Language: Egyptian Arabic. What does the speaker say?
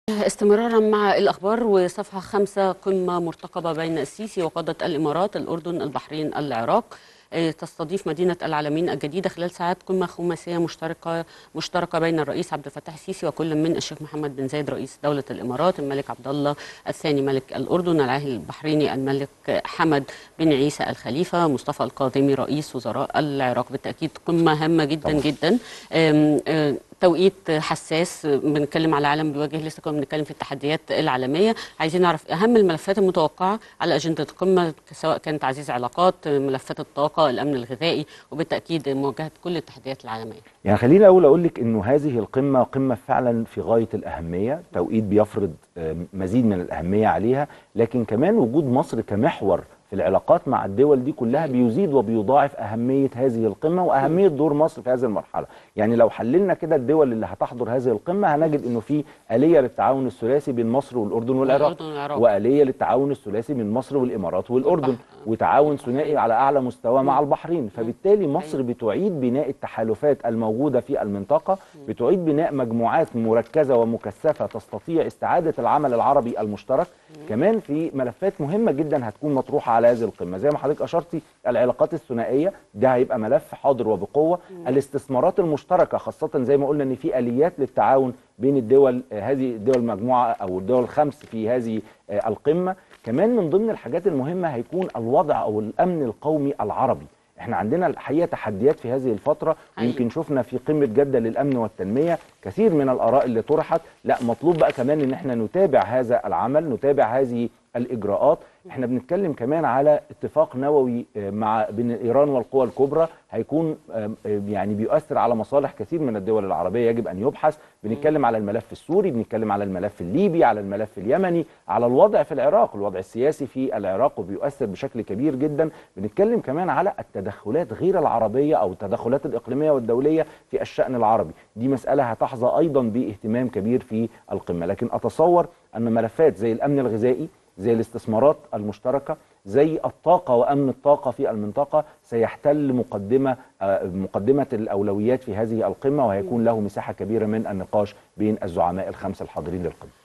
استمرارا مع الأخبار وصفحة خمسة قمة مرتقبة بين السيسي وقادة الإمارات الأردن البحرين العراق آه، تستضيف مدينة العالمين الجديدة خلال ساعات قمة خماسية مشتركة مشتركة بين الرئيس عبد الفتاح السيسي وكل من الشيخ محمد بن زايد رئيس دولة الإمارات الملك عبد الله الثاني ملك الأردن العاهل البحريني الملك حمد بن عيسى الخليفة مصطفى القاضمي رئيس وزراء العراق بالتأكيد قمة هامة جدا طبعا. جدا آم، آه، توقيت حساس بنتكلم على عالم بيواجه لسه كنا بنتكلم في التحديات العالميه عايزين نعرف اهم الملفات المتوقعه على اجنده القمه سواء كانت تعزيز علاقات ملفات الطاقه الامن الغذائي وبالتاكيد مواجهه كل التحديات العالميه يعني خليني اول اقول لك انه هذه القمه قمه فعلا في غايه الاهميه توقيت بيفرض آه، مزيد من الاهميه عليها لكن كمان وجود مصر كمحور في العلاقات مع الدول دي كلها بيزيد وبيضاعف اهميه هذه القمه واهميه دور مصر في هذه المرحله يعني لو حللنا كده الدول اللي هتحضر هذه القمه هنجد انه في اليه للتعاون الثلاثي بين مصر والاردن والعراق والأردن والعراق. واليه للتعاون الثلاثي بين مصر والامارات والاردن والبحر. وتعاون ثنائي على اعلى مستوى مع البحرين فبالتالي مصر بتعيد بناء التحالفات الموجوده في المنطقه بتعيد بناء مجموعات مركزه ومكثفه تستطيع استعاده العمل العربي المشترك كمان في ملفات مهمه جدا هتكون مطروحه على هذه القمه زي ما حضرتك اشرتي العلاقات الثنائيه ده هيبقى ملف حاضر وبقوه الاستثمارات المشتركه خاصه زي ما قلنا ان في اليات للتعاون بين الدول آه، هذه الدول المجموعه او الدول الخمس في هذه آه، القمه كمان من ضمن الحاجات المهمه هيكون الوضع او الامن القومي العربي احنا عندنا الحقيقه تحديات في هذه الفتره حقيقي. يمكن شفنا في قمه جده للامن والتنميه كثير من الاراء اللي طرحت لا مطلوب بقى كمان ان احنا نتابع هذا العمل نتابع هذه الاجراءات احنا بنتكلم كمان على اتفاق نووي آه، مع بين ايران والقوى الكبرى هيكون آه، آه، يعني بيؤثر على مصالح كثير من الدول العربيه يجب ان يبحث بنتكلم على الملف السوري بنتكلم على الملف الليبي على الملف اليمني على الوضع في العراق الوضع السياسي في العراق وبيؤثر بشكل كبير جدا بنتكلم كمان على التدخلات غير العربيه او التدخلات الاقليميه والدوليه في الشان العربي دي مساله هتحظى ايضا باهتمام كبير في القمه لكن اتصور ان ملفات زي الامن الغذائي زي الاستثمارات المشتركه زي الطاقه وامن الطاقه في المنطقه سيحتل مقدمه آه، مقدمه الاولويات في هذه القمه وهيكون له مساحه كبيره من النقاش بين الزعماء الخمسه الحاضرين للقمه